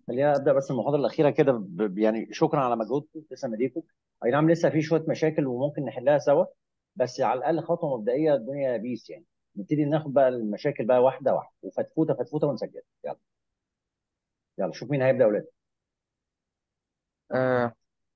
خلينا ابدا بس المحاضره الاخيره كده ب- ب- يعني شكرا على مجهودكم تسلم ايديكم اي نعم لسه في شويه مشاكل وممكن نحلها سوا بس على الاقل خطوه مبدئيه الدنيا بيس يعني نبتدي ناخد بقى المشاكل بقى واحده واحده وفتفوته فتفوته ونسجلها يلا يلا شوف مين هيبدا يا اولاد آه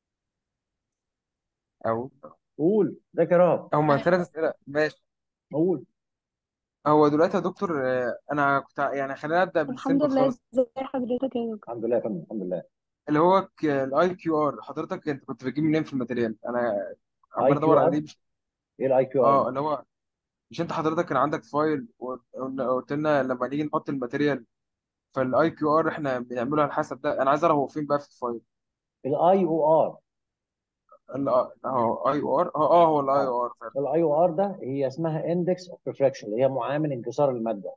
أو قول ازيك يا رهب هما ثلاث أسئلة ماشي قول هو دلوقتي يا دكتور آه أنا كنت ع- يعني خلينا أبدأ الحمد بالسيمبل لله خالص ازي حضرتك يا دكتور الحمد لله يا فندم الحمد لله اللي هو الاي كيو ار حضرتك أنت كنت بتجيب منين في الماتيريال أنا اي عمال كيو أدور ار عليه مش ايه الاي كيو ار أه ده اللي هو مش أنت حضرتك كان عندك فايل وقلت لنا لما نيجي نحط الماتيريال فالاي كيو ار إحنا بنعمله على حسب ده أنا عايز أعرف هو فين بقى في الفايل الاي او ار ال- أه اي او ار أه آه، هو الاي اه او ار فعلا الاي او ار ده هي اسمها اندكس اوف ريفراكشن اللي هي معامل انكسار الماده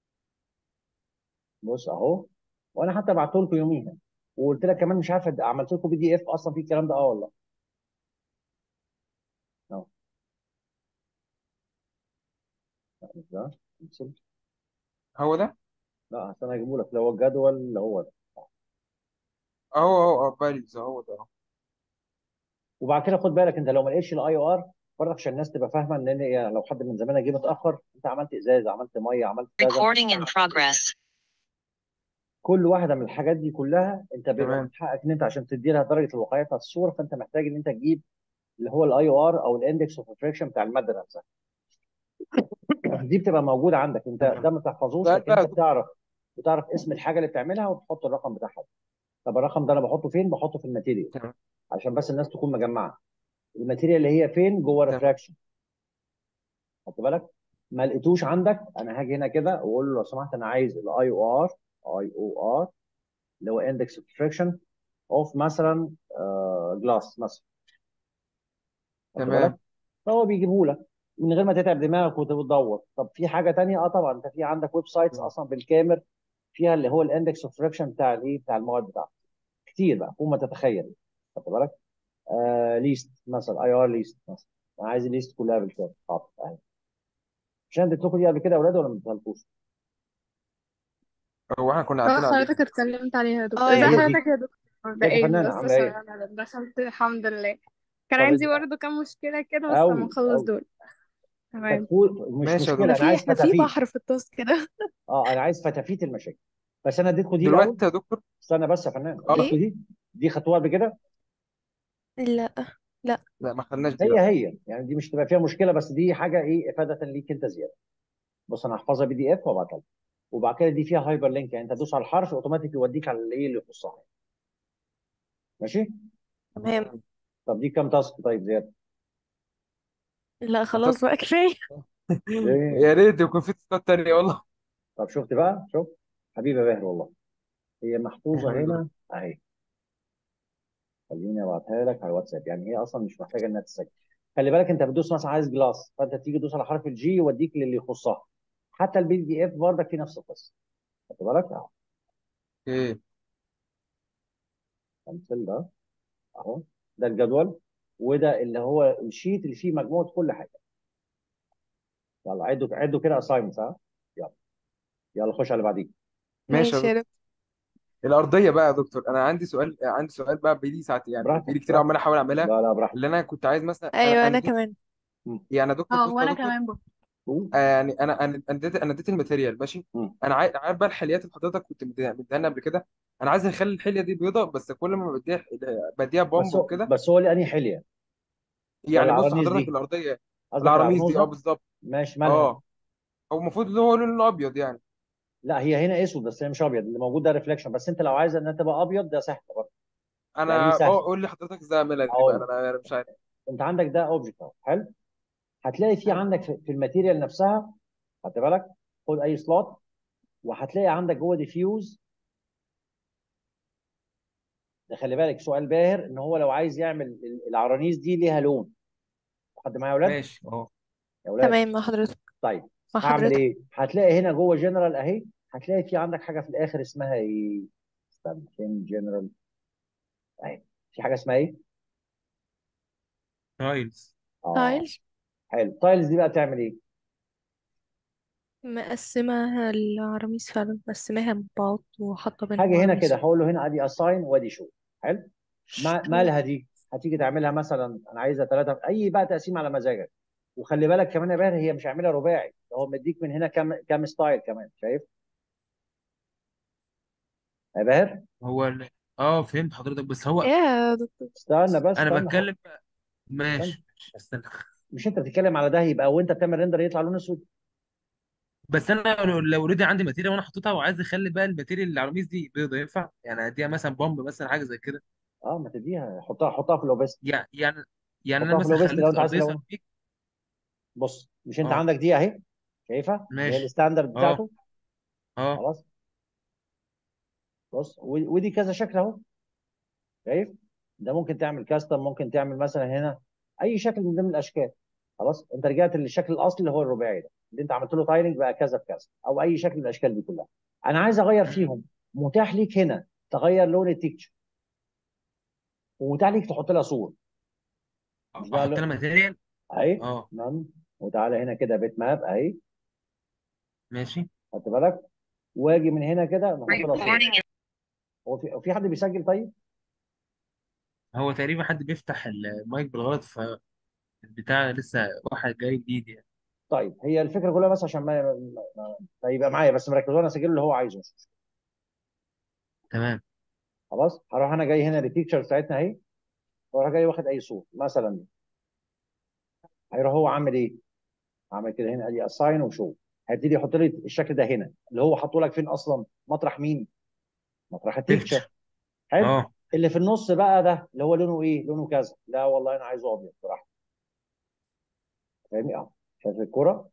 بص اهو وانا حتى بعته لكم يوميها وقلت لك كمان مش عارف عملت لكم بي دي اف اصلا في الكلام ده اه والله اهو لا مش ده كنسل. هو ده لا اصل انا هجيبه لك اللي هو الجدول اللي هو ده أهو أهو أه باليز هو ده وبعد كده خد بالك انت لو ما لقيتش الاي او ار برضك عشان الناس تبقى فاهمه ان إن يعني لو حد من زمانك جه متاخر انت عملت ازاز عملت ميه عملت كذا Recording in progress. كل واحده من الحاجات دي كلها انت بيبقى من تمام حقك ان انت عشان تدي لها درجه الواقعيه بتاعت الصوره فانت محتاج ان انت تجيب اللي هو الاي او ار او الاندكس اوف ريفراكشن بتاع الماده نفسها دي بتبقى موجوده عندك انت تمام ده ما تحفظوش سؤال لكن بقى انت بتعرف بتعرف اسم الحاجه اللي بتعملها وتحط الرقم بتاعها طب الرقم ده انا بحطه فين بحطه في الماتيريال تمام عشان بس الناس تكون مجمعه الماتيريال اللي هي فين جوه تمام الريفراكشن خدت بالك ما لقيتوش عندك انا هاجي هنا كده واقول له لو سمحت انا عايز الاي او ار اي او ار اللي هو اندكس اوف ريفراكشن اوف مثلا جلاس مثلا خدت بالك تمام فهو بيجيبه لك من غير ما تتعب دماغك وتدور طب في حاجه تانية اه طبعا انت في عندك ويب سايتس اصلا بالكامل فيها اللي هو الاندكس اوف ريفراكشن بتاع الايه بتاع المواد بتاعتك كتير بقى فوق ما تتخيل خدت بالك آه ليست مثلا اي ار ليست مثلا انا عايز الليست كلها بالكامل حاضر اهي مش انا اديت لكم دي قبل كده يا اولاد ولا ما اديتهالكوش؟ هو احنا كنا اه عدينا عليه حضرتك اتكلمت عليها يا دكتور اه ازي يا ازيك حضرتك يا دكتور ازيك يا بقالي فنانه بس عامله عشان ايه؟ انا دخلت الحمد لله كان طب عندي برضه كام مشكلة كده بس لما قوي نخلص قوي دول تمام فتفوت مش ماشي يا مشكله احنا انا دكتور في عايز احنا في فتافيت بحر في الطاس كده اه انا عايز فتافيت المشاكل بس انا اديتكم دي الاول دلوقتي يا دكتور استنى بس يا فنان اه اديتكم ايه دي دي خدتوها قبل كده لا لا لا ما خدناش دي هي لا هي يعني دي مش تبقى فيها مشكله بس دي حاجه ايه افاده ليك انت زياده بص انا هحفظها بي دي اف وابعتها لك وبعد كده دي فيها هايبر لينك يعني انت تدوس على الحرف اوتوماتيك يوديك على الايه اللي يخصها ماشي تمام تمام طب دي كام تاسك طيب زياده لا هتص... خلاص بقى كفايه ليه يا ريت يكون في تاسكات تانية والله طب شفت بقى شوف حبيبي باهر والله هي محفوظه الحمد لله هنا اهي خليني ابعتها لك على الواتساب يعني هي اصلا مش محتاجه انها تسجل خلي بالك انت بتدوس مثلا عايز جلاس فانت تيجي تدوس على حرف الجي يوديك للي يخصها حتى البي دي اف برضك في نفس القصه خدت بالك اهو اوكي كنسل ده اهو ده الجدول وده اللي هو الشيت اللي فيه مجموعه كل حاجه يلا عدوا عدوا كده اساينمنتس ها يلا يلا خش على اللي بعديه ماشي يا ماشي يا دكتور دكتور الأرضية بقى يا دكتور أنا عندي سؤال عندي سؤال بقى بقالي ساعات يعني براحتك بقالي كتير براحتك عمال أحاول أعملها لا لا براحتك اللي أنا كنت عايز مثلا أنا ايوه أنا انا اديت كمان مم. يعني يا دكتور اه بص يا وانا دكتور كمان برضه قول. آه يعني أنا أنا أنا اديت أنا اديت الماتيريال ماشي مم. أنا عاي- عارف بقى الحليات اللي حضرتك كنت مديها مديها لنا قبل كده أنا عايز نخلي الحلية دي بيضة بس كل ما بديها بديها بس بامب هو وكده بس هو ليه انهي حليه ولا يعني بص عرانيز حضرتك دي الأرضية قصدك العراميس العرموز دي اه ده بالظبط ماشي مالها اه هو المفروض اللي هو لونه ابيض يعني لا هي هنا اسود بس هي مش ابيض اللي موجود ده ريفليكشن بس انت لو عايز انها تبقى ابيض ده سهل برضه يعني ايه انا اه سهل قول لي حضرتك ازاي اعملها دي بقى اقول انا لك انا مش عارف انت عندك ده اوبجكت اهو حلو هتلاقي في حلو عندك في في الماتيريال نفسها خدت بالك خد اي سلوت وهتلاقي عندك جوه ديفيوز ده خلي بالك سؤال باهر ان هو لو عايز يعمل ال- العرانيس دي ليها لون حد معايا يا اولاد ماشي اه يا اولاد تمام مع حضرتك طيب مع هعمل حضرتك ايه هتلاقي هنا جوه جنرال اهي هتلاقي في عندك حاجه في الاخر اسمها ايه استنى فين جنرال اهي في حاجه اسمها ايه تايلز اه تايلز حلو التايلز دي بقى تعمل ايه مقسماها العراميس فعلا مقسماها ببعض وحاطة بينهم حاجه هنا عراميس كده هقول له هنا ادي اساين وادي شو حلو ما شو مالها دي هتيجي تعملها مثلا انا عايزها ثلاثه اي بقى تقسيم على مزاجك وخلي بالك كمان يا باهر هي مش عاملها رباعي ده هو مديك من هنا كام كام ستايل كمان شايف يا باهر هو ال... اه فهمت حضرتك بس هو ايه يا دكتور استنى بس انا استنى بتكلم استنى ماشي ماشي استنى مش انت بتتكلم على ده يبقى وانت بتعمل ريندر يطلع لون اسود بس انا لو لو اوريدي عندي ماتيريال وانا حطيتها وعايز اخلي بقى الماتيريال اللي على القميص دي بيضه ينفع يعني اديها مثلا بومب مثلا حاجه زي كده اه ما تديها حطها حطها في الاوبست يعني يعني يعني انا حطها في مثلا الاوبست لو خليت انت عايز الارضيه تلون سيراميك بص مش انت اه عندك دي اهي شايفها اللي هي ماشي الستاندرد اه بتاعته اه خلاص بص و- ودي كذا شكل اهو شايف ده ممكن تعمل كاستم ممكن تعمل مثلا هنا اي شكل من ضمن الاشكال خلاص انت رجعت للشكل الاصلي اللي هو الرباعي ده اللي انت عملت له تايلنج بقى كذا بكذا او اي شكل من الاشكال دي كلها انا عايز اغير مم. فيهم متاح ليك هنا تغير لون التيكتشر ومتاح ليك تحط لها صور مش بقى احط لها لون ماتيريال اهي اه نعم وتعالى هنا كده بيت ماب اهي ماشي خدت بالك واجي من هنا كده نحط لها صور هو في هو في حد بيسجل طيب هو تقريبا حد بيفتح المايك بالغلط فالبتاع لسه واحد جاي جديد يعني طيب هي الفكره كلها بس عشان ما, ما, ما يبقى معايا بس مركز وانا اسجل اللي هو عايزه تمام خلاص هروح انا جاي هنا للتيكتشر بتاعتنا اهي واروح جاي واخد اي صوره مثلا هيروح هو عامل ايه؟ عامل كده هنا ادي اساين وشو هيبتدي يحط لي الشكل ده هنا اللي هو حاطه لك فين اصلا؟ مطرح مين؟ مطرح التيكتشر بيكتشر حلو اه اللي في النص بقى ده اللي هو لونه ايه؟ لونه كذا لا والله انا عايزه ابيض بصراحه فاهمني؟ اه شايف الكوره؟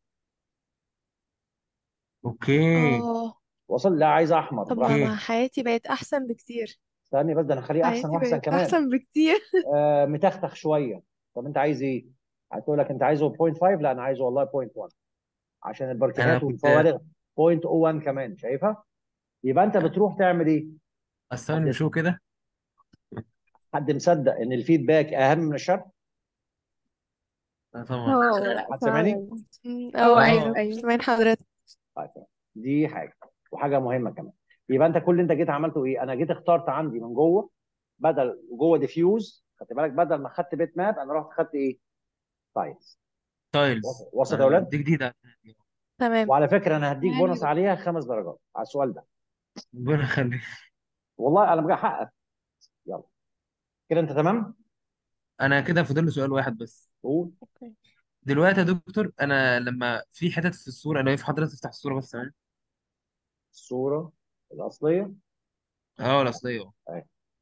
اوكي اه وصل لا عايز احمر طب ما براحتك ما اوكي حياتي بقت احسن بكتير استني بس ده انا هخليه احسن حياتي واحسن بقت كمان احسن بكتير آه متختخ شويه طب انت عايز ايه؟ هتقول لك انت عايزه 0.5 لا انا عايزه والله 0.1 عشان انا الباركيهات كنت والفوارغ 0.01 كمان شايفها؟ يبقى انت بتروح تعمل ايه؟ استنى حد بشو كده حد مصدق ان الفيدباك اهم من الشرح؟ اه طبعا هو حد سامعني؟ فعلا مم، هو اه ايوه اه ايوه ايوه سامعين حضرتك طيب دي حاجه وحاجه مهمه كمان يبقى انت كل اللي انت جيت عملته ايه؟ انا جيت اخترت عندي من جوه بدل جوه ديفيوز خدت بالك بدل ما خدت بيت ماب انا رحت خدت ايه؟ تايلز تايلز وصلت يا آه اولاد؟ دي جديدة تمام وعلى فكره انا هديك بونص ايوه عليها خمس درجات على السؤال ده ربنا يخليك والله انا بقى حقك يلا كده انت تمام؟ انا كده فاضل لي سؤال واحد بس قول اوكي دلوقتي يا دكتور انا لما في حتت في الصورة انا في حضرتك تفتح الصورة بس ثواني الصوره الاصليه اه الاصلية اه اهي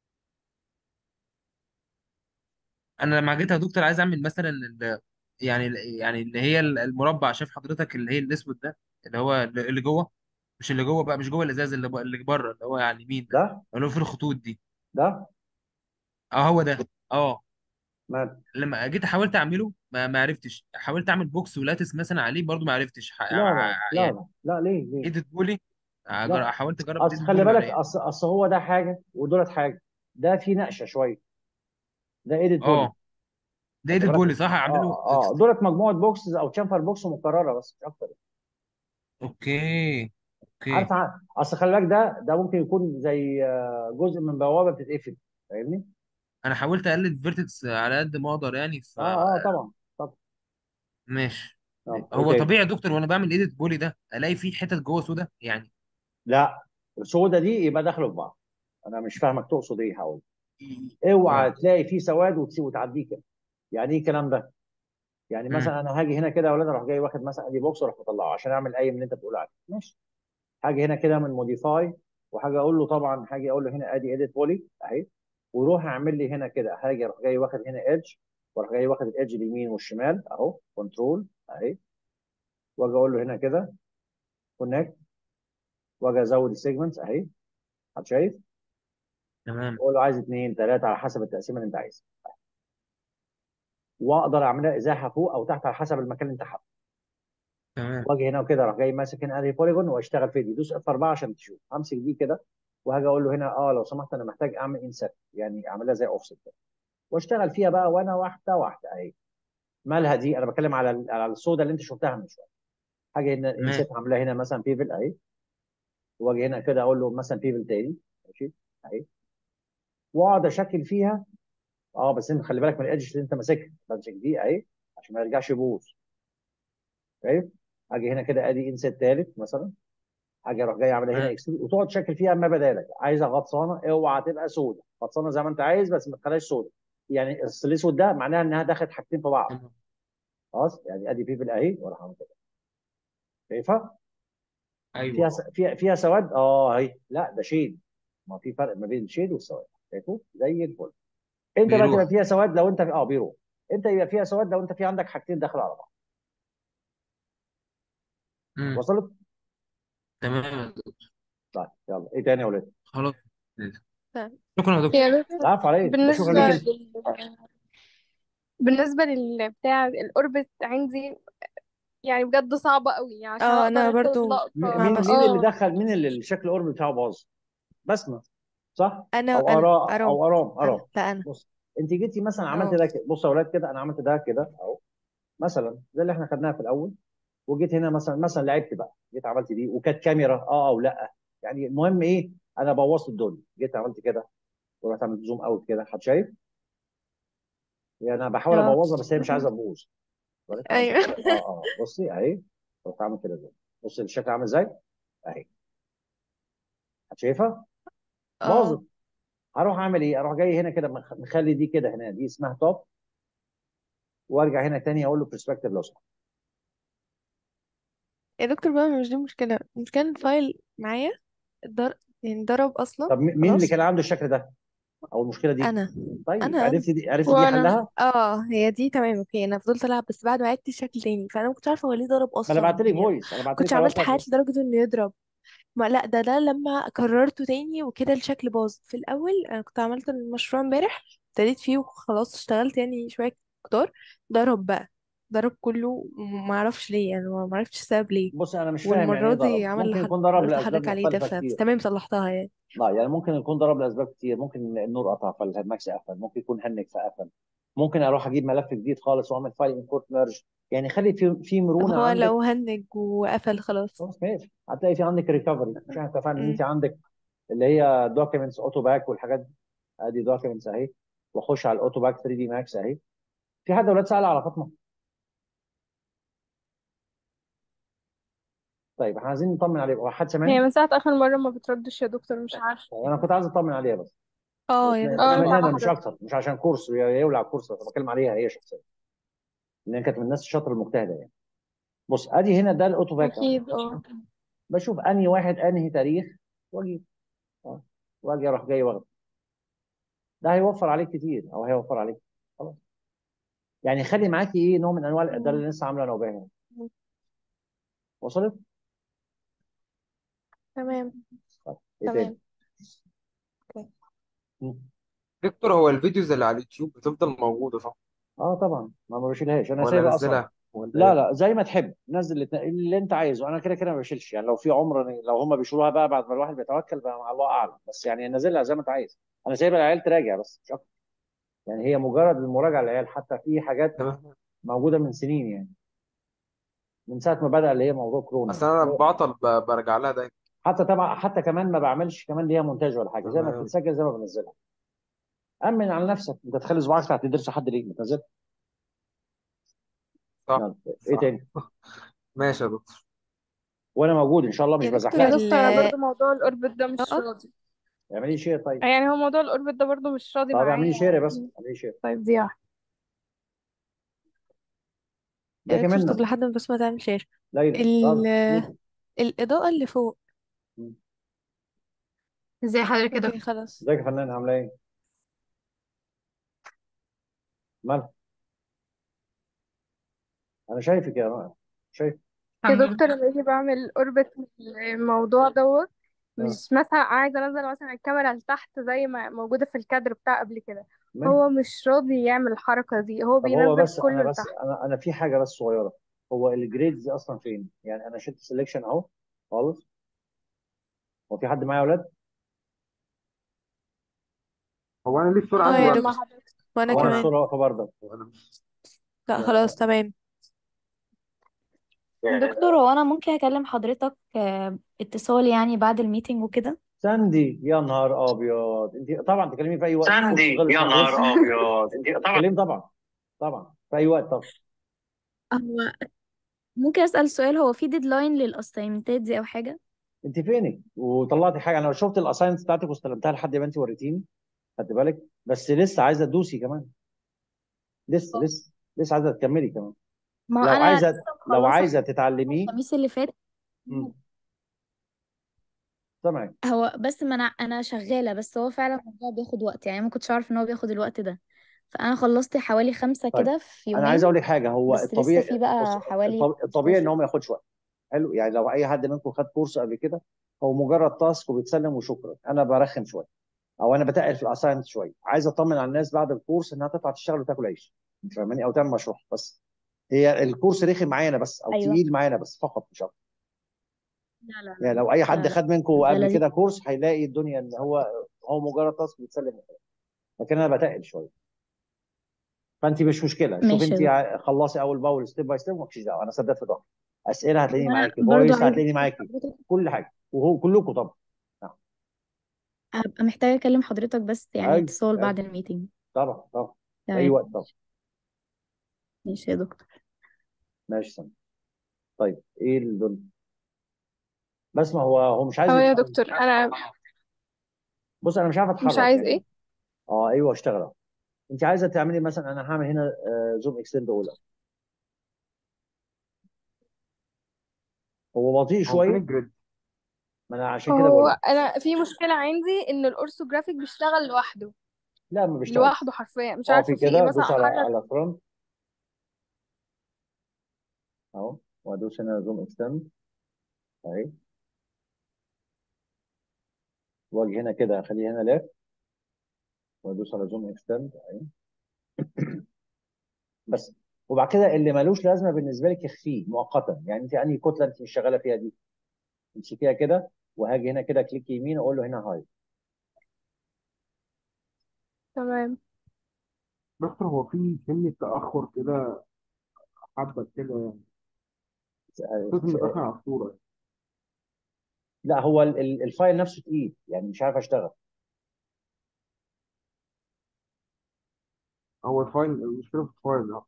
انا لما جيت يا دكتور عايز اعمل مثلا ال... يعني يعني اللي هي المربع شايف حضرتك اللي هي الاسود ده اللي هو اللي جوه مش اللي جوه بقى مش جوه الازاز اللي ب- اللي بره اللي هو على اليمين ده ده اللي هو في الخطوط دي ده اه هو ده اه مال لما جيت حاولت اعمله ما ما عرفتش حاولت اعمل بوكس ولاتس مثلا عليه برضو ما عرفتش ح... لا لا ع- لا يعني لا لا ليه ليه ايديت بولي أجر- لا حاولت اجرب اصل الايديت خلي بولي ما بالك يعني اصل اصل هو ده حاجه ودولت حاجه ده في نقشه شويه ده ايديت بولي اه ده خدت ايديت بالك بولي صح اه اعمله اه آه، دولت مجموعه بوكسز او تشامبر بوكس مكرره بس مش اكتر اوكي عارف اوكي عارف اصل خلي بالك ده ده ممكن يكون زي آه، جزء من بوابه بتتقفل فاهمني؟ انا حاولت اقلد فيرتكس على قد ما اقدر يعني ف اه اه طبعا طبعا ماشي اه ايه هو تاني؟ طبيعي يا دكتور وانا بعمل ايديت بولي ده الاقي فيه حتت جوه سودا يعني لا السودا دي يبقى داخله في بعض انا مش فاهمك تقصد ايه هقول ي- اوعى اه تلاقي فيه سواد وتسيب وتعديه كده يعني ايه الكلام ده؟ يعني امم مثلا انا هاجي هنا كده يا اولاد اروح جاي واخد مثلا ادي بوكس واروح مطلعه عشان اعمل اي من اللي انت بتقول عليه ماشي حاجه هنا كده من موديفاي وحاجه اقول له طبعا حاجه اقول له هنا ادي اديت بولي اهي ويروح اعمل لي هنا كده حاجه اروح جاي واخد هنا ايدج واروح جاي واخد الايدج اليمين والشمال اهو كنترول اهي واجي اقول له هنا كده كونكت واجي ازود السيجمنتس اهي حد شايف تمام اقول له عايز اثنين ثلاثه على حسب التقسيمه اللي انت عايزها واقدر اعملها ازاحه فوق او تحت على حسب المكان اللي انت حابه تمام واجي هنا وكده اروح جاي ماسك هنا ادي بوليجون واشتغل في دي دوس اف 4 عشان تشوف همسك دي كده وهاجي اقول له هنا اه لو سمحت انا محتاج اعمل انسert يعني اعملها زي اوفست كده واشتغل فيها بقى وانا واحده واحده اهي مالها دي انا بتكلم على على الصودا اللي انت شفتها من شويه حاجه هنا تمام انسيت عاملاه هنا مثلا بيفل اهي واجي هنا كده اقول له مثلا بيفل تاني ماشي اهي واقعد اشكل فيها اه بس انت خلي بالك من الادج اللي انت ماسكها بمسك دي اهي عشان ما يرجعش يبوظ شايف اجي هنا كده ادي انسيت ثالث مثلا اجي اروح جاي اعملها هنا تمام اكسترود وتقعد تشكل فيها ما بدالك عايزها غطسانه اوعى تبقى سودة غطسانه زي ما انت عايز بس ما تخليهاش سودة يعني الس- الاسود ده معناها انها دخلت حاجتين في بعض تمام خلاص يعني ادي بيبل اهي واروح اعمل كده شايفها ايوه فيها اه س... فيها فيها سواد اه اهي لا ده شيد ما في فرق ما بين الشيد والسواد شايفه زي الفل انت بقى تبقى بيروح فيها سواد لو انت اه بيروح انت يبقى فيها سواد لو انت في عندك حاجتين داخل على بعض امم وصلت تمام طيب يلا ايه تاني يا ولاد خلاص تمام. شكرا يا دكتور يا دكتور العفو عليك ده بالنسبة شكرا ليك انت لل... بالنسبة للبتاع الأوربت عندي يعني بجد صعبة قوي عشان اه أقدر انا أخد برضو م- لقطة مع مين بس مين اللي اه دخل مين اللي الشكل القرب بتاعه باظ بسمه صح انا او انا اراء ارام او ارام انا ارام لا انا بص انت جيتي مثلا عملت اه ده كده بص يا اولاد كده انا عملت ده كده اهو مثلا زي اللي احنا خدناها في الاول وجيت هنا مثلا مثلا لعبت بقى جيت عملت دي وكانت كاميرا اه او لا يعني المهم ايه انا بوظت الدنيا جيت عملت كده ورحت عملت زوم اوت كده حد شايف يعني انا بحاول اه ابوظها بس هي مش عايزه تبوظ ورحت عملت ايوه كده اه اه بصي اهي رحت عامل كده زي بصي الشكل عامل ازاي اهي حد شايفها باظت اه هروح اعمل ايه اروح جاي هنا كده مخ- مخلي دي كده هنا دي اسمها توب وارجع هنا تاني اقول له برسبكتيف لو سمحت يا دكتور بقى مش دي مشكلة المشكلة الفايل معايا در... يعني ضرب اصلا طب م- مين اللي خلاص كان عنده الشكل ده او المشكله دي انا طيب انا انا عرفتي دي عرفتي دي وأنا حلها اه هي دي تمام اوكي انا فضلت العب بس بعد ما عدت الشكل تاني فانا ما كنتش عارفه هو ليه ضرب ما انا اصلا بعت لك يعني فويس انا ما بعت كنتش لك على عملت الواتساب حاجات لدرجه انه يضرب ما لا ده ده لما كررته تاني وكده الشكل باظ في الاول انا كنت عملت المشروع امبارح ابتديت فيه وخلاص اشتغلت يعني شويه كتار ضرب بقى ضرب كله ما اعرفش ليه يعني ما عرفتش السبب ليه بص انا مش فاهم يعني ايه والمره دي ضرب عمل اللي ممكن حد- يكون ضرب قلت لاسباب لحضرتك عليه ده مختلفه ف- كتير فتمام صلحتها يعني لا يعني ممكن يكون ضرب لاسباب كتير ممكن النور قطع فالماكس قفل ممكن يكون هنك فقفل ممكن اروح اجيب ملف جديد خالص واعمل فايل امبورت ميرج يعني خلي في في طب مرونه هو عندك لو هنج وقفل خلاص خلاص ماشي هتلاقي في عندك ريكفري مش احنا اتفقنا ان انت امم عندك اللي هي دوكيومنتس اوتو باك والحاجات دي ادي دوكيومنتس اهي واخش على الاوتو باك 3 دي ماكس اهي في حد اولاد سال على فاطمه طيب احنا عايزين نطمن عليه هو حد هي سامعني؟ من ساعة آخر مرة ما بتردش يا دكتور مش عارفة طيب انا كنت عايز اطمن عليها بس اه يا اطمئن- دكتور اه على اطمئنانا مش حضرتك اكتر مش عشان كورس يولع كورس انا بتكلم عليها هي شخصيا لان كانت من الناس الشاطره المجتهده يعني بص ادي هنا ده الاوتو باك اهو أكيد اه بشوف انهي واحد انهي تاريخ واجيب اه واجي اروح جاي واخده ده هيوفر عليك كتير او هيوفر عليك خلاص يعني خلي معاكي ايه نوع من انواع ده مم. اللي لسه عامله نوبه هنا وصلت؟ تمام طيب ايه تاني؟ تمام اوكي مم. دكتور هو الفيديوز اللي على اليوتيوب بتفضل موجودة صح؟ اه طبعا ما ما بشيلهاش انا ولا سايبها اصلا انزلها ولا لا ايه؟ لا زي ما تحب نزل اللي, اللي انت عايزه انا كده كده ما بشيلش يعني لو في عمر لو هم بيشيلوها بقى بعد ما الواحد بيتوكل بقى مع الله اعلم بس يعني نزلها زي ما انت عايز انا سايبها العيال تراجع بس مش اكتر يعني هي مجرد المراجعه للعيال حتى في حاجات تمام موجوده من سنين يعني من ساعه ما بدا اللي هي موضوع كورونا اصل انا لما هو بعطل ب- برجع لها دايما حتى طبعا حتى كمان ما بعملش كمان ليها مونتاج ولا حاجه زي ما تمام بتتسجل زي ما بنزلها امن على نفسك انت تخلي صباعك تحت ضرس حد ليه بتنزلها صح يلا ايه صح تاني ماشي يا دكتور وانا موجود ان شاء الله مش يا دكتور يا بزحلقك ال دكتور أنا برضو موضوع الأوربت ده مش اه راضي اعملي شير طيب يعني هو موضوع الأوربت ده برضو مش راضي طب اعملي معايا شير يا بس اعملي شير طيب دي واحدة ده يا دكتور طب كمان لحد ما بس ما تعمل شير ليلى ال اتفضل الإضاءة اللي فوق ازي حضرتك يا اوكي دكتور خلاص ازيك يا فنان عامله ايه؟ مالك؟ انا شايفك يا رائع شايف يا الحمد دكتور لله لما باجي بعمل اوربت الموضوع دوت اه مش مثلا عايزه انزل مثلا الكاميرا لتحت زي ما موجوده في الكادر بتاع قبل كده ماشي هو مش راضي يعمل الحركه دي هو طب هو بينزل بس انا كله بس لتحت انا انا في حاجه بس صغيره هو الجريدز دي اصلا فين؟ يعني انا شلت سelection اهو خالص هو في حد معايا يا اولاد؟ هو انا ليه الصورة اه عندي يا اه واقفة مع دكتور حضرتك وانا وانا كمان الصوره واقفه برضه وانا لا لا خلاص تمام دكتور هو انا ممكن اكلم حضرتك آه، اتصال يعني بعد الميتنج وكده ساندي يا نهار ابيض انت طبعا تكلمي في اي وقت ساندي الكورس يا خلص نهار خلاص ابيض انت طبعا تكلمي طبعا طبعا في اي وقت طبعا هو ممكن اسال سؤال هو في ديدلاين للاساينمنتات دي او حاجه انت فينك وطلعتي حاجه انا شفت الاساينمنت بتاعتك واستلمتها لحد ما انت وريتيني خدت بالك بس لسه عايزه تدوسي كمان لسه لسه لسه عايزه تكملي كمان ما هو لو انا عايزه لسه لو مخلصه عايزه تتعلميه الخميس اللي فات مم. سامعك هو بس ما انا انا شغاله بس هو فعلا الموضوع بياخد وقت يعني ما كنتش عارف ان هو بياخد الوقت ده فانا خلصت حوالي خمسة طيب كده في انا عايز اقول يومين لك حاجه هو بس لسه الطبيعي في بص بقى حوالي الطب- الطبيعي ان 15 هو ما ياخدش وقت حلو يعني لو اي حد منكم خد كورس قبل كده هو مجرد تاسك وبيتسلم وشكرا انا برخم شويه او انا بتقل في الاساينمنت شويه عايز اطمن على الناس بعد الكورس انها تطلع تشتغل وتاكل عيش انت فاهماني او تعمل مشروع بس هي الكورس رخم معايا انا بس او ايوه تقيل معايا انا بس فقط مش اكتر لا لا لا يعني لو اي حد لا لا خد منكم ده قبل لذيذ كده كورس هيلاقي الدنيا ان هو هو مجرد تاسك بيتسلم وخلاص. لكن انا بتقل شويه فانت مش مشكله شوف ماشي انت يا ع- خلصي اول باول ستيب باي ستيب مالكيش دعوه انا سداد في ظهري اسئله هتلاقيني وانا معاكي برضو فويس عايزه هتلاقيني أكلم معاكي حضرتك كل حاجه وهو كلكم طبعا نعم. هبقى محتاجه اكلم حضرتك بس يعني ايوه اتصال ايوه بعد الميتنج طبعا طبعا في اي تمام وقت طبعا ماشي يا دكتور ماشي سامي طيب ايه الدنيا بس ما هو هو مش عايز هو يا يت- دكتور انا بص انا مش عارف مش اتحرك عايز يعني ايه اه ايوه اشتغل أهو. انت عايزه تعملي مثلا انا هعمل هنا زوم اكستند اولى هو بطيء هو فين شويه الجريد ما انا عشان كده بقول هو لك انا في مشكلة عندي ان الاورثوجرافيك بيشتغل لوحده لا ما بيشتغلش لوحده حرفيا مش اقفي عارفة في ايه كده مثلا دوس على احرك على فرونت اهو وادوس هنا زوم اكستند اهي واجي هنا كده اخليه هنا ليفت وادوس على زوم اكستند اهي بس وبعد كده اللي ملوش لازمه بالنسبه لك اخفيه مؤقتا يعني انت انهي كتله انت مش شغاله فيها دي امسكيها كده وهاجي هنا كده كليك يمين اقول له هنا هاي تمام دكتور هو في سن تأخر كده حبة كده يعني صوت متأخر على الصورة لا هو ال- ال- الفايل نفسه تقيل يعني مش عارف اشتغل هو الفايل المشكلة في الفايل اه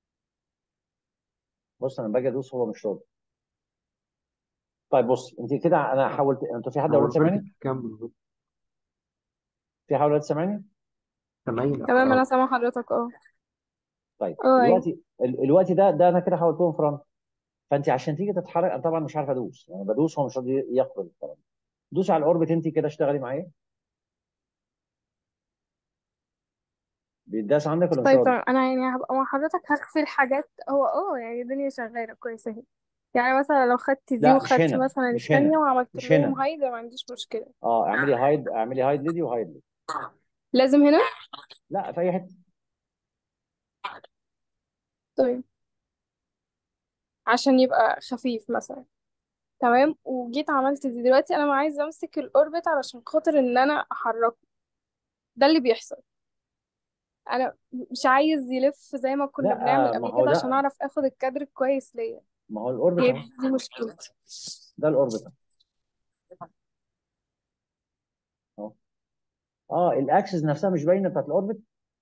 بص انا باجي ادوس هو مش راضي طيب بص انت كده انا حاولت انت في حد هو اولاد سامعني الفايل كام بالظبط في حد اولاد سامعني سامعين تمام انا اه سامعة حضرتك اه طيب اه ايوه دلوقتي ال- الوقت ده ده انا كده حولتهم فرونت فانت عشان تيجي تتحرك انا طبعا مش عارف ادوس يعني بدوس هو مش راضي يقبل الكلام دوس على الاوربت انت كده اشتغلي معايا بيداس عندك ولا مش طيب راضي تمام انا يعني هبقى مع حضرتك هخفي الحاجات هو اه يعني الدنيا شغالة كويسة اهي يعني مثلا لو خدت دي لا مش وخدت هنا مثلا مش الثانية هنا وعملت مش لهم هنا هايد ما عنديش مشكلة اه اعملي هايد اعملي هايد ليدي وهايد ليدي لازم هنا لا في اي حته طيب عشان يبقى خفيف مثلا تمام وجيت عملت دي دلوقتي انا عايزه امسك الاوربت علشان خاطر ان انا احركه ده اللي بيحصل انا مش عايز يلف زي ما كنا لا بنعمل ما قبل هو كده عشان ده اعرف اخد الكادر كويس ليا ما هو الاوربت هي اهو دي مشكلتي ده الاوربت اهو اه الاكسس نفسها مش باينه بتاعت الاوربت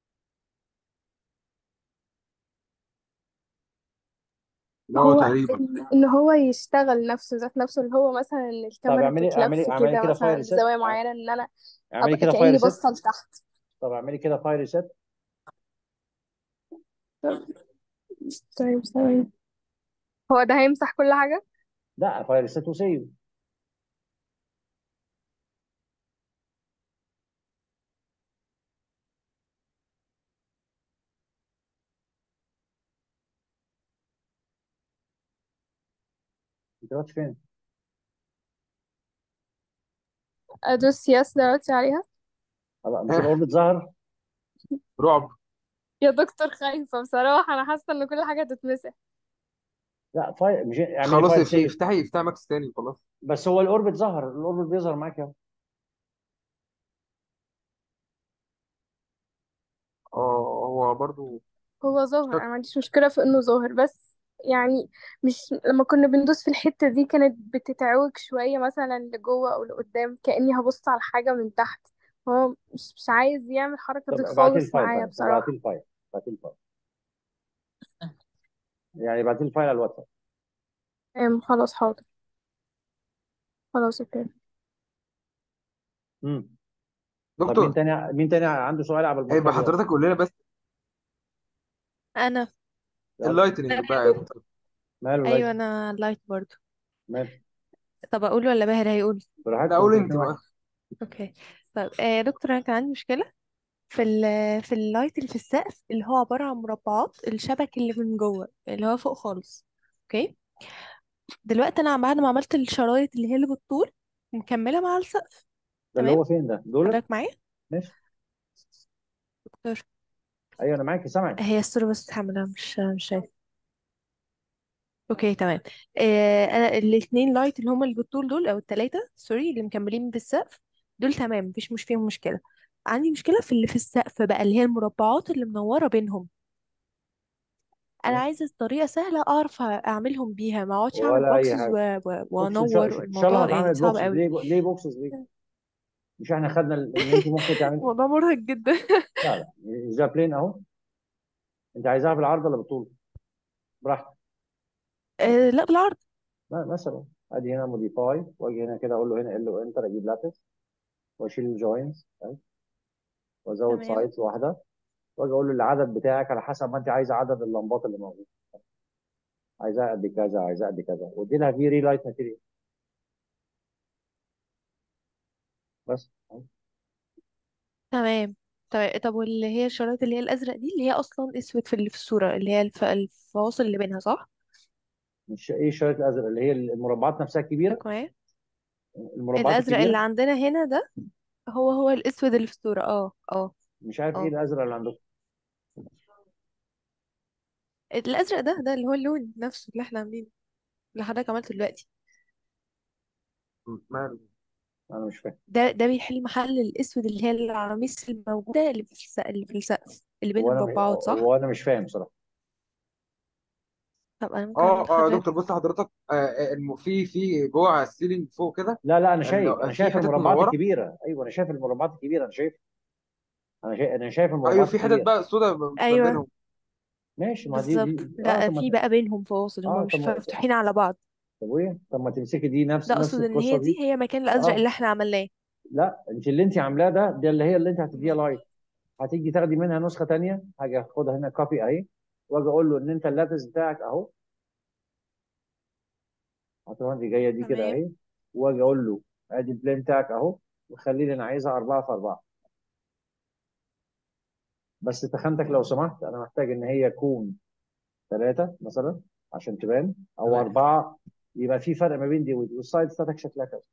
لا هو هو تقريبا ال- ان هو يشتغل نفسه ذات نفسه اللي هو مثلا ان طب الكاميرا اعملي تتلف اعملي اعملي كده كده فاير مثلا ريست بزاويه معينه ان انا اعملي ابقى كده فاير كاني ريست باصه لتحت طب اعملي كده فاير ريست طيب ثواني هو ده هيمسح كل حاجه لا فاير ريست وسيف انت رحت فين؟ ادوس يس دلوقتي عليها خلاص، مش الاوربت ظهر رعب يا دكتور خايفه بصراحه انا حاسه ان كل حاجه هتتمسح لا فاير مش اعملي خلاص فاير اف- سيف افتحي افتحي ماكس تاني خلاص بس هو الاوربت ظهر الاوربت بيظهر معاك اهو اه هو برضو هو ظاهر شك انا ما عنديش مشكله في انه ظاهر بس يعني مش لما كنا بندوس في الحتة دي كانت بتتعوج شوية مثلا لجوه أو لقدام كأني هبص على حاجة من تحت هو مش مش عايز يعمل الحركة طب دي ابعتي خالص الفايل معايا طيب ابعتي بصراحة الفايل ابعتي الفايل يعني ابعتي الفايل على الواتساب أم خلاص حاضر خلاص اوكي امم طب مين دكتور تاني مين تاني عنده سؤال قبل ما هيبقى اخرج حضرتك قول لنا بس انا يلا اللايتنينج بقى يا دكتور ماله ايوه لايت انا لايت برضو ماله طب اقول ولا باهر هيقول براحتك لا قول انت انت الاثنين بقى واحد اوكي طب آه يا دكتور انا كان عندي مشكله في ال في اللايت اللي في السقف اللي هو عباره عن مربعات الشبك اللي من جوه اللي هو فوق خالص اوكي دلوقتي انا بعد ما عملت الشرايط اللي هي اللي بالطول مكمله مع السقف ده اللي تمام هو فين ده دولت حضرتك معايا ماشي دكتور ايوه انا معاكي سامعك هي الصوره بس تحملها مش مش شايفه اوكي تمام آه انا الاثنين لايت اللي هم اللي بالطول دول او الثلاثه سوري اللي مكملين بالسقف دول تمام مفيش مش فيهم مشكله عندي مشكله في اللي في السقف بقى اللي هي المربعات اللي منوره بينهم انا عايزه طريقه سهله اعرف اعملهم بيها ما اقعدش اعمل ولا اي بوكسز حاجه و... و... بوكس ان شاء وانور ان شاء الله الموضوع يعني هتعمل صعب بوكسز قوي ليه ليه بوكسز ليه مش احنا خدنا ان انت ممكن تعمل الموضوع مرهق جدا لا لا ده بلين اهو انت عايزاها بالعرض ولا بالطول براحتك آه لا بالعرض لا، مثلا ادي هنا موديفاي واجي هنا كده اقول له هنا ال انتر اجيب لاتس واشيل الجوينتس وازود تمام سايدز واحده واجي اقول له العدد بتاعك على حسب ما انت عايزه عدد اللمبات اللي موجوده عايزاها قد كذا عايزاها قد كذا وادي لها في ريلايت ماتيريال بس تمام طيب طب واللي هي الشرايط اللي هي الازرق دي اللي هي اصلا اسود في اللي في الصوره اللي هي الف... الفواصل اللي بينها صح مش ايه الشريط الازرق اللي هي المربعات نفسها الكبيره حضرتك معايا المربعات الازرق اللي الكبيره عندنا هنا ده هو هو الاسود اللي في الصوره اه اه مش عارف ايه اه الازرق اللي عندكم الازرق ده ده اللي هو اللون نفسه اللي احنا عاملينه اللي حضرتك عملته دلوقتي ماله انا مش فاهم ده ده بيحل محل الاسود اللي هي العراميس الموجوده اللي في السقف اللي في السقف اللي بين هو انا مش المربعات صح هو انا مش فاهم بصراحه طب انا ممكن اعمل اه اه يا لحضرتك دكتور بص حضرتك آه آه، الم- في في جوه على السيلينج فوق كده لا لا انا ال- شايف انا في شايف حتت المربعات منوره الكبيره ايوه انا شايف المربعات الكبيره انا شايف انا شايف انا شايف ايوه المربعات في حتت الكبيره بقى سودا ما ايوه بينهم ماشي ما دي بالظبط دي اه لا طب ما في ت- بقى بينهم فواصل هما اه مش طب ما مفتوحين على بعض طب وايه طب ما تمسكي دي نفس ده نفس اقصد ان القصه هي دي دي هي مكان الازرق اه اللي احنا عملناه لا انت اللي انت عاملاه ده ده اللي هي اللي انت هتديها مم. لايت هتيجي تاخدي منها نسخه تانيه هاجي اخدها هنا كوبي اهي واجي اقول له ان انت اللاتس بتاعك اهو هتروح انت جايه دي كده تمام اهي واجي اقول له ادي البلين بتاعك اهو وخلي لي انا عايزها 4 في 4 بس تخنتك لو سمحت انا محتاج ان هي تكون ثلاثه مثلا عشان تبان او تمام اربعه يبقى في فرق ما بين دي ودي والسايد بتاعتك شكلها كذا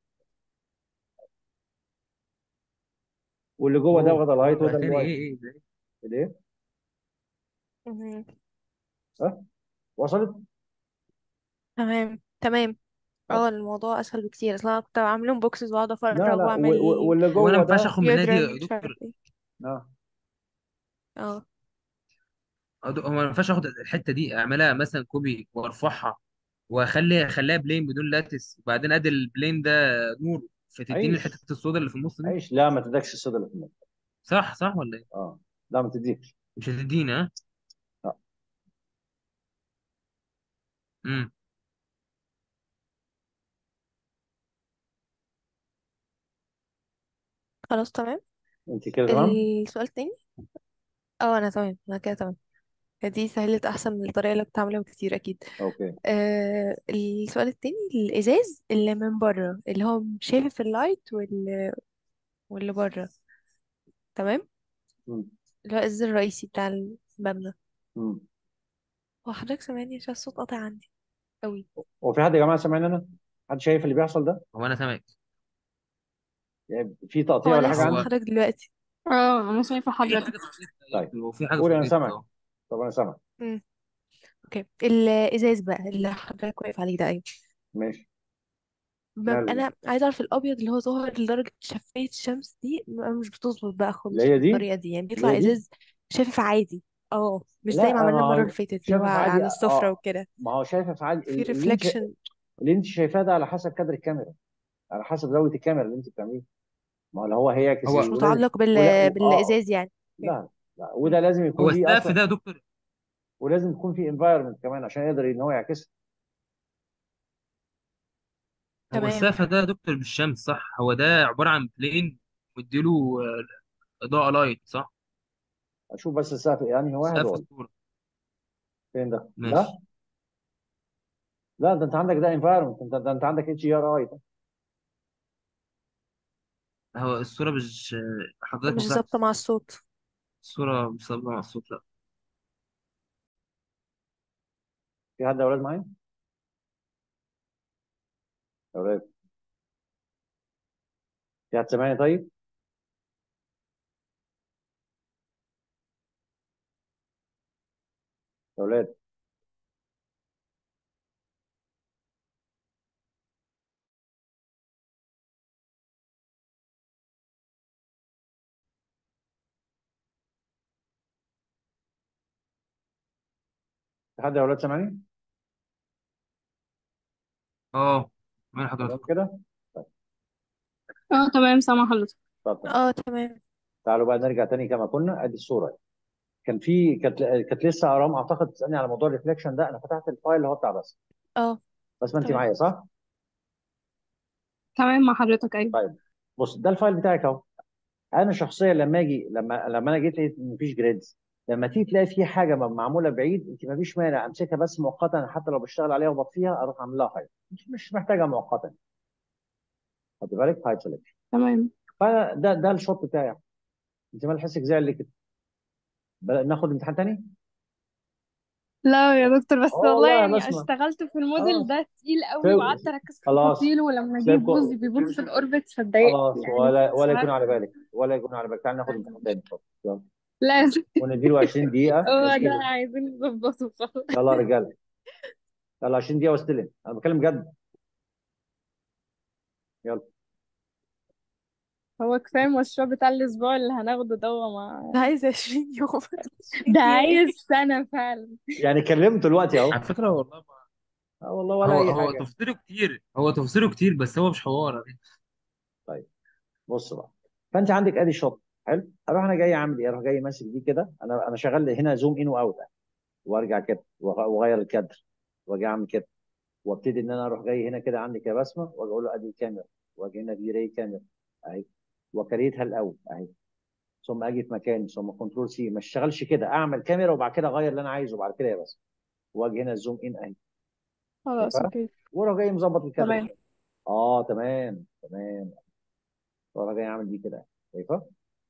واللي جوه ده اوه واخد اوه الهايت وده الاخري الوايت ايه ايه ده الايه مهم. ها وصلت تمام تمام اه بس الموضوع اسهل بكتير اصلا انا كنت بعملهم بوكسز واقعد لا افرج لا و- واعمل و- واللي هو انا جوه ما ينفعش ده اخد منها دي يا دياجرام مش عارف دكتور ايه اه اه أه دك- هو ما ينفعش اخد الحته دي اعملها مثلا كوبي وارفعها واخلي اخليها بلين بدون لاتس وبعدين ادي البلين ده نور فتديني الحته عيش السوداء اللي في النص دي عيش لا ما تدكش الصدى اللي في النص صح صح ولا ايه اه لا ما تديكش مش هتديني ها لا امم خلاص تمام انت كده تمام السؤال التاني اه انا تمام انا كده تمام دي سهلت احسن من الطريقه اللي كنت عاملاها بكتير اكيد اوكي آه السؤال التاني الازاز اللي من بره اللي هو شايف اللايت وال... واللي بره تمام مم. اللي هو الازاز الرئيسي بتاع المبنى مم. هو حضرتك سامعني عشان الصوت قاطع عندي قوي هو في حد يا جماعه سامعني انا حد شايف اللي بيحصل ده هو انا سامعك يعني في تقطيع هو ولا انا حاجه سامع هو عندي حضرتك دلوقتي اه انا شايفة في حضرتك حاجه في النت طيب طيب هو في حاجه في قولي انا النت سامعك اه طب انا سامع امم اوكي الازاز بقى اللي حضرتك واقف عليه ده ايوه ماشي ب- ماله ده انا عايزه اعرف الابيض اللي هو ظاهر لدرجه شفاية الشمس دي م- مش بتظبط بقى اللي خالص هي دي بالطريقه دي يعني اللي بيطلع هي دي ازاز شافف عادي اه مش زي ما لا عملنا ما المرة هو اللي فاتت اللي شايف هو افعال على السفرة اه وكده ما هو شايف افعال في اللي انت ريفليكشن اللي انت شايفاه ده على حسب كادر الكاميرا على حسب زاويه الكاميرا اللي انت بتعمليه ما هو لو هو هيعكس هو ايه مش ولازم متعلق بال... ولا اه بالإزاز يعني لا لا وده لازم يكون هو ليه السقف اصلا ده يا دكتور ولازم يكون في انفايرمنت كمان عشان يقدر ان هو يعكسها هو تمام السقف ده يا دكتور مش شمس صح هو ده عبارة عن بلين مديله آه، إضاءة لايت صح اشوف بس السقف يعني هو واحد سقف واقول الصورة فين ده ده ماشي لا ده انت عندك ده انفايرمنت انت ده انت عندك اتش ار اي هو الصورة مش حضرتك مش مسحت ظابطة مع الصوت الصورة مش ظابطة مع الصوت لا في حد يا اولاد معايا يا اولاد في حد سامعني طيب يا اولاد في حد يا اولاد سامعني اه مال تمام حضرتك كده طيب اه تمام سامع حضرتك طب تمام اه تمام تعالوا بقى نرجع تاني كما كنا ادي الصوره كان في كانت كانت لسه ارام اعتقد تسالني على موضوع الريفليكشن ده انا فتحت الفايل اللي هو بتاع بس اه بس ما انت تمام معايا صح؟ تمام مع حضرتك ايوه طيب بص ده الفايل بتاعك اهو انا شخصيا لما اجي لما لما انا جيت لقيت ان مفيش جريدز لما تيجي تلاقي في حاجه معموله بعيد انت مفيش مانع امسكها بس مؤقتا حتى لو بشتغل عليها وبطفيها اروح اعمل لها هايد مش مش محتاجه مؤقتا خد بالك هايد سelection تمام فده ده الشوت بتاعي انت مال حسك زي اللي كده بل- ناخد امتحان تاني؟ لا يا دكتور بس اه والله والله يعني بسمع اشتغلت في الموديل خلاص ده تقيل قوي سيب وقعدت اركز في خلاص تفاصيله ولما جه سيب يبوظ بيبوظ في الاوربت فاتضايقت خلاص يعني ولا مش ولا يكون عارفه على بالك ولا يكون على بالك تعال ناخد امتحان تاني اتفضل. يلا لا يا دكتور، ونديله 20 دقيقة هو ده واستلم عايزين نظبطه خلاص يلا يا رجالة يلا 20 دقيقة واستلم أنا بتكلم جد يلا هو كفايه المشروع بتاع الاسبوع اللي هناخده ده مع ده عايز 20 يوم 20 ده دقيقة عايز سنه فعلا يعني كلمته دلوقتي أهو على فكرة والله ما اه والله ولا هو أي هو حاجة تفسيره كتير هو تفسيره كتير بس هو مش حوار يعني. طيب بص بقى فأنت عندك أدي شوت حلو أروح أنا جاي عامل إيه؟ أروح جاي ماسك دي كده أنا أنا شغال هنا زوم إن وأوت وأرجع كده وأغ- وأغير الكادر وأجي أعمل كده وابتدي ان انا اروح جاي هنا كده عندي كبسمه واجي اقول له ادي الكاميرا واجي هنا دي ري كاميرا اهي وكريتها الاول اهي ثم اجي في مكاني ثم كنترول سي ما اشتغلش كده اعمل كاميرا وبعد كده اغير اللي انا عايزه بعد كده يا بس واجي هنا زوم ان اهي خلاص شايفها اوكي واروح جاي مظبط الكادر تمام كده. اه تمام تمام واروح جاي اعمل دي كده شايفها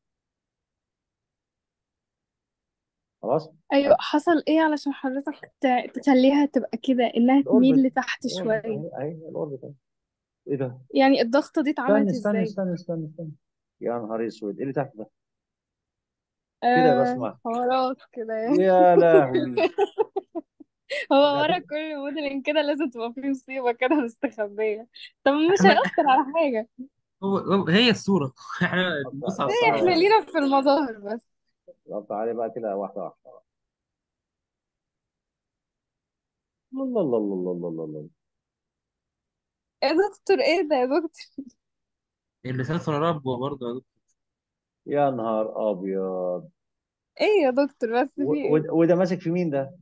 خلاص ايوه حصل ايه علشان حضرتك ت- تخليها تبقى كده انها تميل الاوربت لتحت الاوربت شويه اهي اهي الاوربت اهي ايه ده يعني الضغطه دي استنى اتعملت استنى ازاي استنى استنى استنى يا نهار اسود ايه اللي تحت ده كده يا آه بسمة حوارات كده يعني يا لهوي هو ده ورا هتبقى كل موديلنج كده لازم تبقى فيه مصيبة كده مستخبية طب مش هيأثر على حاجة هو هو- هي الصورة احنا بنبص على ايه احنا الصورة لينا في المظاهر بس طب تعالى بقى كده واحدة واحدة الله الله الله الله الله الله يا دكتور ايه ده يا دكتور اللسان ربو برضه يا دكتور يا نهار أبيض ايه يا دكتور بس في و- ايه و- وده ماسك في مين ده؟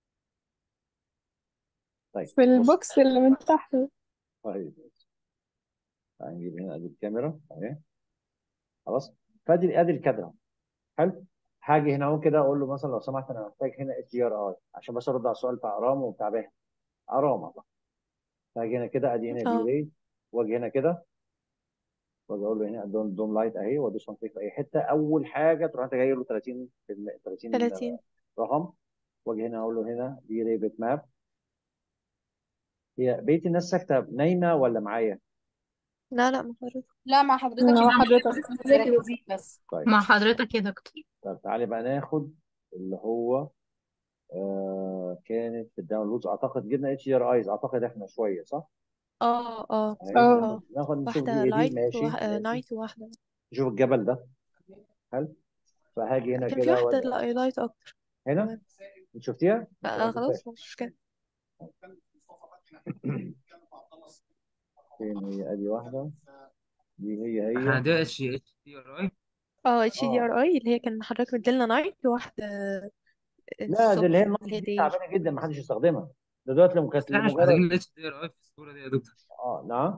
طيب في بص البوكس اللي من تحت طيب تعالى نجيب هنا ادي الكاميرا اهي خلاص فادي ادي الكاميرا حلو هاجي هنا اهو كده اقول له مثلا لو سمحت انا محتاج هنا اتش دي ار اي عشان بس ارد على السؤال بتاع ارام وبتاع باهي ارام والله هاجي هنا كده ادي هنا دي اه ري واجي هنا كده واجي اقول له هنا دون دون لايت اهي وادوس وان كليك في اي حته اول حاجه تروح انت جاي له 30 30 30 رقم واجي هنا اقول له هنا دي ري بيت ماب هي بقيه الناس ساكته نايمه ولا معايا؟ لا لا ما حضرتك لا مع حضرتك مع كده حضرتك مركزين بس طيب مع حضرتك يا دكتور طب تعالي بقى ناخد اللي هو آه كانت في الداونلودز اعتقد جبنا اتش دي ار ايز اعتقد احنا شويه صح؟ اه اه اهي اه ناخد اه ناخد نشوف دي واحدة ايه دي لايت ماشي وواحدة ماشي نايت وواحدة نشوف الجبل ده حلو فهاجي هنا كان في كده واحدة وأد- لا- لايت أكتر هنا تمام انت شفتيها؟ لا خلاص مش مشكلة فين هي ادي واحده دي هي احنا هي دي اتش اتش دي ار اي اه اتش دي اه ار اي اللي هي كان حضرتك مديلنا نايت وواحدة لا دي اللي هي الصبح النقط اللي هي دي دي تعبانه جدا ما حدش يستخدمها ده دلوقتي لما كانت بس احنا مش لمجرد محتاجين الاتش دي ار اي في الصوره دي يا دكتور اه نعم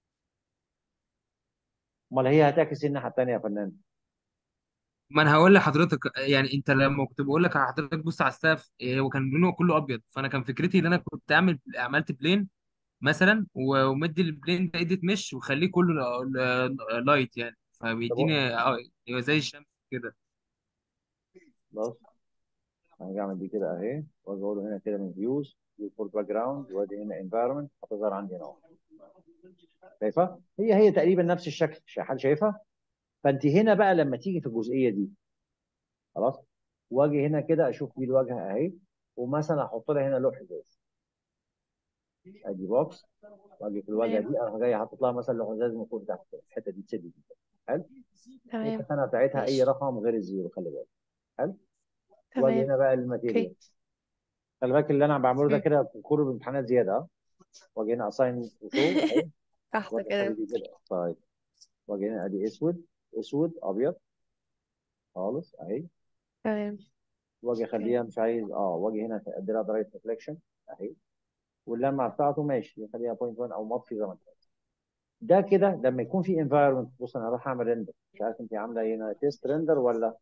امال هي هتعكس إيه الناحيه الثانيه يا فنان ما انا هقول لحضرتك يعني انت لما كنت بقول لك على حضرتك بص على السقف إيه، هو كان لونه كله ابيض فانا كان فكرتي ان انا كنت اعمل عملت بلين مثلا و- ومدي البلين ده ايديت مش وخليه كله ل- ل- لايت يعني طب فبيديني اه يبقى زي الشمس كده بص انا هعمل دي كده اهي واجي اقول هنا كده من فيوز فيو فور باك جراوند وادي هنا انفايرمنت هتظهر عندي هنا اهو شايفه هي هي تقريبا نفس الشكل شا- حد شايفها فانت هنا بقى لما تيجي في الجزئيه دي خلاص واجي هنا كده اشوف دي الواجهه اهي ومثلا احط لها هنا لوح ازاز ادي بوكس واجي في الواجهه تمام دي اروح جاي حاطط لها مثلا لوح ازاز من فوق تحت كده الحته دي تسد دي حلو تمام التخانه بتاعتها اي ماشي رقم غير الزيرو خلي بالك حلو واجي تمام هنا بقى اوكي الماتيريال خلي بالك اللي انا بعمله ده مم. كده في كل الامتحانات زياده ها واجي هنا اساين وشو اهي تحت واجي كده اخلي دي كده طيب واجي هنا ادي اسود اسود ابيض خالص اهي تمام واجي اوكي اخليها مش عايز اه واجي هنا ادي لها درجه ريفليكشن اهي واللمعه بتاعته ماشي خليها بوينت 1 او مطفي زي ما انت عايز. ده كده لما يكون في انفايرمنت بص انا هروح اعمل ريندر مش عارف انت عامله هنا تيست ريندر ولا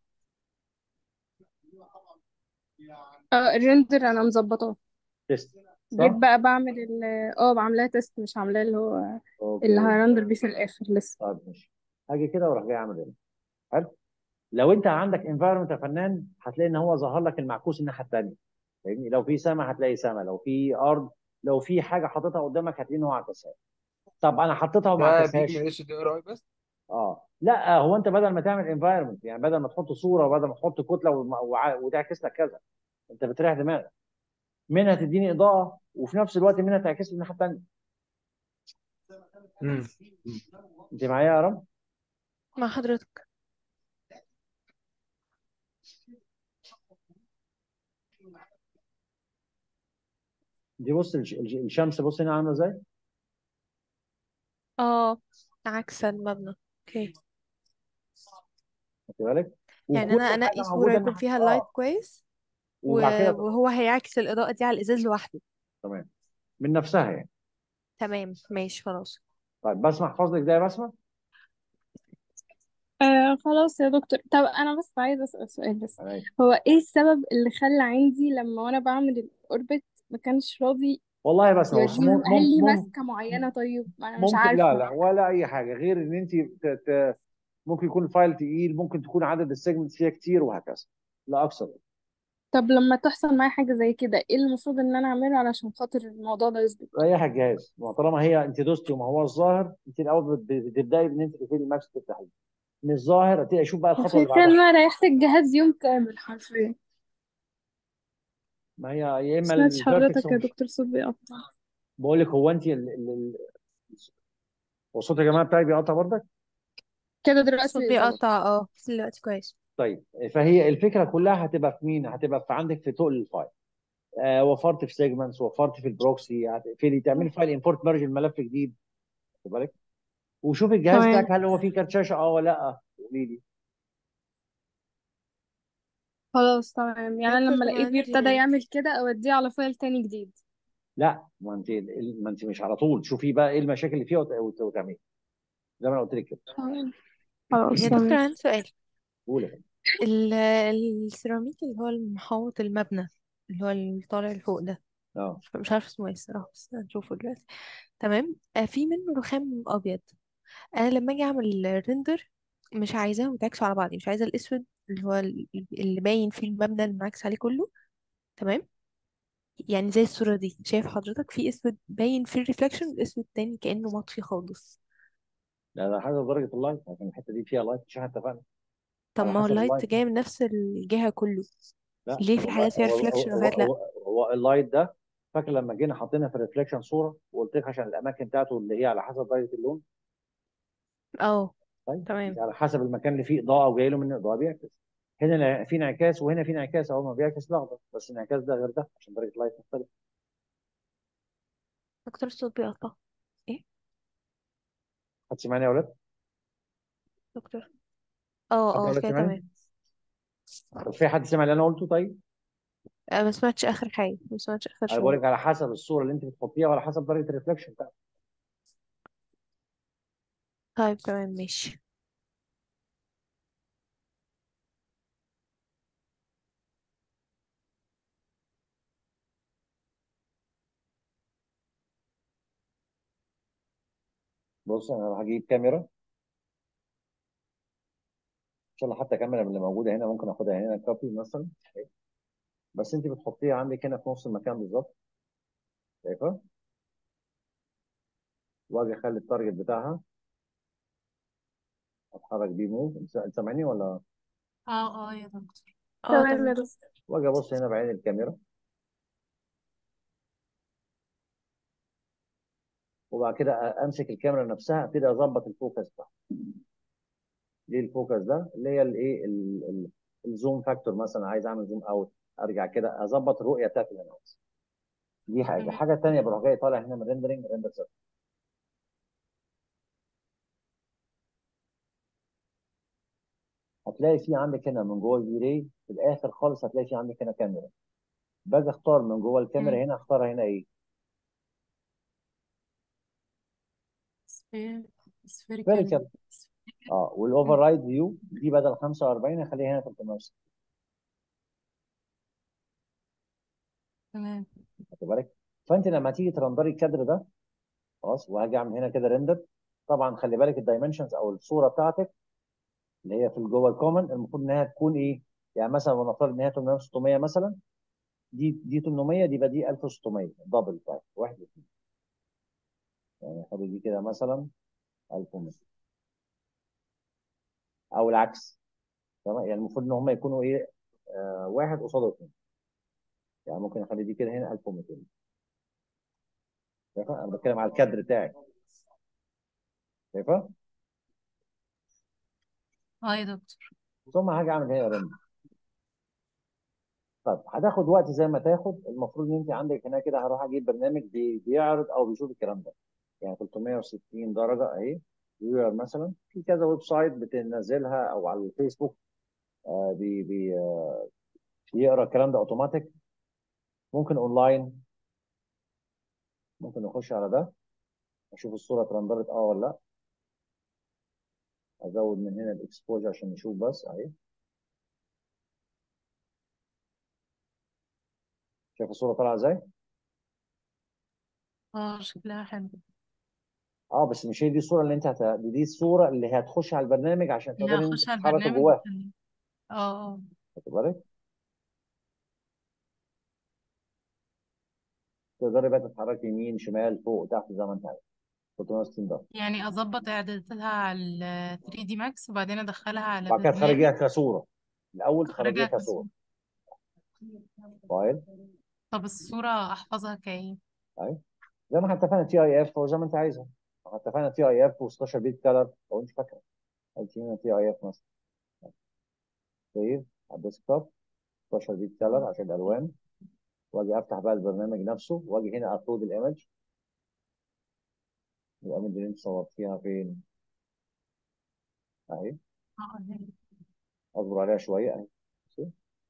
اه الريندر انا مظبطاه تيست جيت صح؟ بقى بعمل ال اه بعملها تيست مش عاملاه اللي هو اللي اوكي هرندر بيه في الاخر لسه طيب ماشي هاجي كده واروح جاي اعمل ريندر حلو لو انت عندك انفايرمنت يا فنان هتلاقي ان هو ظهر لك المعكوس الناحيه الثانيه فاهمني لو في سما هتلاقي سما لو في ارض لو في حاجه حاططها قدامك هتلاقي ان هو عكسها طب انا حطيتها وما ده بيجي عكسهاش من اتش دي ار اي بس اه لا هو انت بدل ما تعمل انفايرمنت يعني بدل ما تحط صوره وبدل ما تحط كتله وما- وع- وتعكس لك كذا انت بتريح دماغك منها تديني اضاءه وفي نفس الوقت منها تعكس لي الناحيه الثانيه امم انت معايا يا رب مع حضرتك دي بص الش- الش- الشمس بص هنا عامله ازاي اه عكس المبنى اوكي خدت بالك يعني وكل انا انقي حاجه صورة موجوده يكون الناحيه فيها اللايت اه كويس و- وبعد كده وهو هيعكس الإضاءة دي على الإزاز لوحده تمام من نفسها يعني تمام ماشي خلاص طيب بسمع احفظ لك ده يا بسمه آه خلاص يا دكتور طب انا بس عايزه اسال سؤال بس ماشي هو ايه السبب اللي خلى عندي لما وانا بعمل الاوربت ما كانش راضي والله يا بسمه بص يوديني مم هل ليه مم ماسكه معينه طيب ما انا مش ممكن لا عارفه لا ولا اي حاجه غير ان انت ت- ت- ممكن يكون الفايل تقيل ممكن تكون عدد السيجمنتس فيها كتير وهكذا لا اكثر طب لما تحصل معايا حاجه زي كده ايه المفروض ان انا اعمله علشان خاطر الموضوع ده يظبط ريح الجهاز ما طالما هي انت دوستي وما هو الظاهر انت الاول بت- بتبداي بان انت تقفلي الماكس تفتحيه مش ظاهر هتبقى شوف بقى الخطوه اللي الفكره ان بعدها انا ريحت الجهاز يوم كامل حرفيا ما هي يا اما سمعتش الفيرتكس حضرتك يا دكتور صوت بيقطع بقول لك هو انت ال... ال... ال... هو الصوت يا جماعه بتاعي بيقطع برضك كده الصوت دلوقتي ظبط بيقطع اه بس دلوقتي كويس طيب فهي الفكره كلها هتبقى في مين؟ هتبقى في عندك في تقل الفايل آه وفرت في سيجمنتس وفرت في البروكسي هتقفلي تعملي فايل امبورت ميرج الملف جديد خد بالك وشوف الجهاز تمام بتاعك هل هو فيه كارت شاشه اه ولا لا قولي لي خلاص تمام يعني أنا دكتور لما انا الاقيه بيبتدى عندي يعمل كده اوديه على فايل تاني جديد لا ما انت ما انت مش على طول شوفي بقى ايه المشاكل اللي فيها وت- وت- وتعملي زي ما انا قلت لك كده تمام خلاص يا دكتور تمام عندي سؤال قولي يا فندم. ال- السيراميك اللي هو المحوط المبنى اللي هو اللي طالع لفوق ده اه مش مش عارفه اسمه ايه الصراحه بس هنشوفه دلوقتي تمام آه في منه رخام ابيض انا لما اجي اعمل ريندر مش عايزاهم يتعكسوا على بعض مش عايزه الاسود اللي هو ال- اللي باين فيه المبنى اللي معاكس عليه كله تمام يعني زي الصوره دي شايف حضرتك في اسود باين في الريفلكشن والاسود تاني كانه مطفي خالص لا ده حاجه درجه اللايت عشان الحته دي فيها لايت مش احنا اتفقنا طب على ما هو حسب اللايت اللايت جاي من نفس الجهه كله لا ليه في هو حاجات فيها هو ريفلكشن هو وحاجات لا هو, هو اللايت ده فاكر لما جينا حطينا في الريفليكشن صوره وقلت لك عشان الاماكن بتاعته اللي هي على حسب درجه اللون اه طيب تمام على حسب المكان اللي فيه اضاءه وجاي له منه اضاءه بيعكس هنا لا- في انعكاس وهنا في انعكاس اهو ما بيعكس الاخضر بس الانعكاس ده غير ده عشان درجه اللايت مختلفه دكتور الصوت بيقطع ايه حد سمعني يا ولاد؟ دكتور اه حد يا اه ولاد كده سمعني؟ تمام طب في حد سمع اللي انا قلته طيب؟ أنا ما سمعتش اخر حاجه ما سمعتش اخر انا بقول شويه لك على حسب الصوره اللي انت بتحطيها وعلى حسب درجه الريفلكشن بتاعتك طيب تمام ماشي بص انا هجيب كاميرا ان شاء الله حتى كاميرا من اللي موجوده هنا ممكن اخدها هنا كوبي مثلا بس انت بتحطيها عندك هنا في نص المكان بالظبط شايفه واجي اخلي التارجت بتاعها اتحرك بيه موف انت سامعني ولا اه اه يا دكتور اه تمام يا تمام دكتور واجي ابص هنا بعين الكاميرا وبعد كده امسك الكاميرا نفسها ابتدي اظبط الفوكس بتاعها ليه الفوكس ده اللي هي الايه ال- ال- الزوم فاكتور مثلا عايز اعمل زوم اوت ارجع كده اظبط الرؤيه بتاعت الاناليسيس دي حاجه تمام الحاجه الثانيه بروح جاي طالع هنا من ريندرنج ريندر سيرفيس هتلاقي في عندك هنا من جوه الفي راي في الاخر خالص هتلاقي في عندك هنا كاميرا باجي اختار من جوه الكاميرا تمام هنا اختار هنا ايه سفير سفيريكال فيريكال اه والاوفر رايد فيو دي بدل 45 اخليها هنا 360 تمام خد بالك فانت لما تيجي ترندري الكادر ده خلاص وهاجي اعمل هنا كده ريندر طبعا خلي بالك الدايمنشنز او الصوره بتاعتك اللي هي في جوه الكومن المفروض انها تكون ايه يعني مثلا ونفترض ان هي 800 600 مثلا دي دي 800 دي يبقى دي 1600 دبل طيب واحد اثنين يعني خلي دي كده مثلا 1100 او العكس تمام يعني المفروض ان هم يكونوا ايه آه واحد قصاد اثنين يعني ممكن اخلي دي كده هنا 1200 شايفه انا بتكلم على الكادر بتاعك شايفه اه يا دكتور ثم هاجي اعمل هنا ريندر طيب هتاخد وقت زي ما تاخد المفروض ان انت عندك هنا كده هروح اجيب برنامج بي- بيعرض او بيشوف الكلام ده يعني 360 درجه اهي فيور مثلا في كذا ويب سايت بتنزلها او على الفيسبوك آه بي بي آه بيقرا الكلام ده اوتوماتيك ممكن اونلاين ممكن نخش على ده اشوف الصوره اترندرت اه ولا لا ازود من هنا الاكسبوجر عشان نشوف بس اهي شايف الصوره طالعه ازاي اه شكلها حلو اه بس مش هي دي الصوره اللي انت هت... دي, دي الصوره اللي هتخش على البرنامج عشان انا تقدري انت هخش على تتحركي البرنامج جواه وأخليه. اه اه خدت بالك تقدري بقى تتحركي يمين شمال فوق تحت زي ما انت عايز 360 درجه يعني اظبط اعداداتها على ال 3 دي ماكس وبعدين ادخلها على بعد كده تخرجيها برنامج كصوره الاول تخرجيها اخرجها كصوره كصورة فايل طب الصورة احفظها كايه اهي زي ما احنا اتفقنا تي اي اف وزي ما انت عايزها احنا اتفقنا تي اي اف و16 بيت كلر لو انت فاكره قلت هنا تي اي اف مثلا سيف على الديسكتوب 16 بيت كلر عشان الالوان واجي افتح بقى البرنامج نفسه واجي هنا ابلود الايمج الايمج اللي انت صورتيها فين اهي اه هي. اصبر عليها شويه اهي بصي.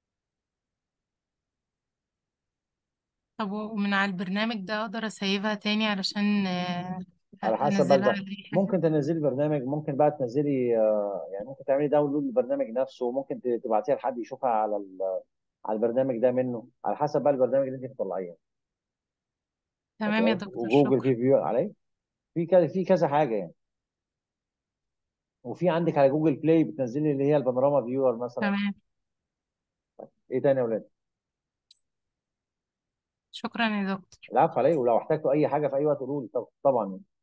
طب ومن على البرنامج ده اقدر اسيبها تاني علشان آه، على حسب بقى انزلها الب- على اي حاجة ممكن تنزلي برنامج ممكن بقى تنزلي آه، يعني ممكن تعملي داونلود للبرنامج نفسه وممكن ت- تبعتيها لحد يشوفها على ال- على البرنامج ده منه على حسب بقى البرنامج اللي انت بتطلعيه تمام يا خلاص دكتور وجوجل شكرا في فيو عليه في كذا في كذا حاجه يعني وفي عندك على جوجل بلاي بتنزلي اللي هي البانوراما فيور مثلا تمام ايه تاني يا ولاد شكرا يا دكتور العفو عليه ولو احتجتوا اي حاجه في اي وقت قولوا لي طب- طبعا